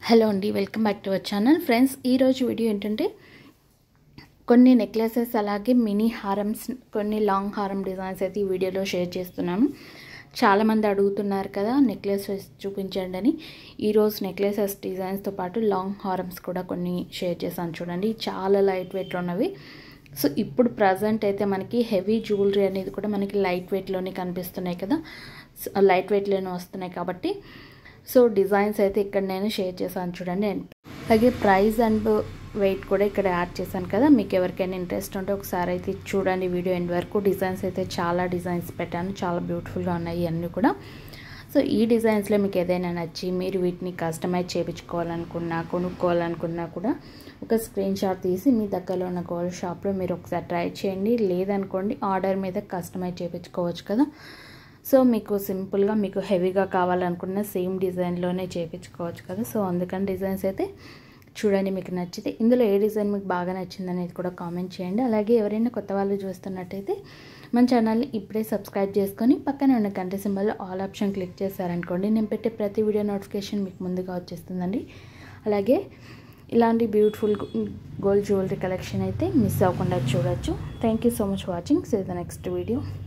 hello అండి welcome back to our channel friends ఈరోజు video ఏంటంటే కొన్ని నెక్లెసెస్ అలాగే మినీ హారమ్స్ కొన్ని లాంగ్ హారం డిజైన్స్ అయితే ఈ వీడియోలో షేర్ చేస్తున్నాను చాలామంది అడుగుతున్నారు కదా నెక్లెసెస్ చూపించండి అని ఈరోజు నెక్లెసెస్ డిజైన్స్తో పాటు లాంగ్ హారమ్స్ కూడా కొన్ని షేర్ చేశాను చూడండి చాలా లైట్ వెయిట్లో ఉన్నవి సో ఇప్పుడు ప్రజెంట్ అయితే మనకి హెవీ జ్యువెలరీ అనేది కూడా మనకి లైట్ వెయిట్లోనే కనిపిస్తున్నాయి కదా లైట్ వెయిట్లోనే వస్తున్నాయి కాబట్టి సో డిజైన్స్ అయితే ఇక్కడ నేను షేర్ చేశాను చూడండి అలాగే ప్రైస్ అండ్ వెయిట్ కూడా ఇక్కడ యాడ్ చేశాను కదా మీకు ఎవరికైనా ఇంట్రెస్ట్ ఉంటే ఒకసారి అయితే చూడండి వీడియో ఎండ్ వరకు డిజైన్స్ అయితే చాలా డిజైన్స్ పెట్టాను చాలా బ్యూటిఫుల్గా ఉన్నాయి అన్నీ కూడా సో ఈ డిజైన్స్లో మీకు ఏదైనా నచ్చి మీరు వీటిని కస్టమైజ్ చేయించుకోవాలనుకున్నా కొనుక్కోవాలనుకున్నా కూడా ఒక స్క్రీన్ షాట్ తీసి మీ దగ్గరలో ఉన్న గోల్డ్ షాప్లో మీరు ఒకసారి ట్రై చేయండి లేదనుకోండి ఆర్డర్ మీద కస్టమైజ్ చేయించుకోవచ్చు కదా సో మీకు సింపుల్గా మీకు హెవీగా కావాలనుకున్న సేమ్ డిజైన్లోనే చేయించుకోవచ్చు కదా సో అందుకని డిజైన్స్ అయితే చూడండి మీకు నచ్చితే ఇందులో ఏ డిజైన్ మీకు బాగా నచ్చింది అనేది కూడా కామెంట్ చేయండి అలాగే ఎవరైనా కొత్త వాళ్ళు చూస్తున్నట్టయితే మన ఛానల్ని ఇప్పుడే సబ్స్క్రైబ్ చేసుకొని పక్కనే ఉన్న గంట సింబల్లో ఆల్ ఆప్షన్ క్లిక్ చేశారనుకోండి నేను పెట్టే ప్రతి వీడియో నోటిఫికేషన్ మీకు ముందుగా వచ్చేస్తుందండి అలాగే ఇలాంటి బ్యూటిఫుల్ గోల్డ్ జ్యువెలరీ కలెక్షన్ అయితే మిస్ అవ్వకుండా చూడొచ్చు thank you so much watching see the next video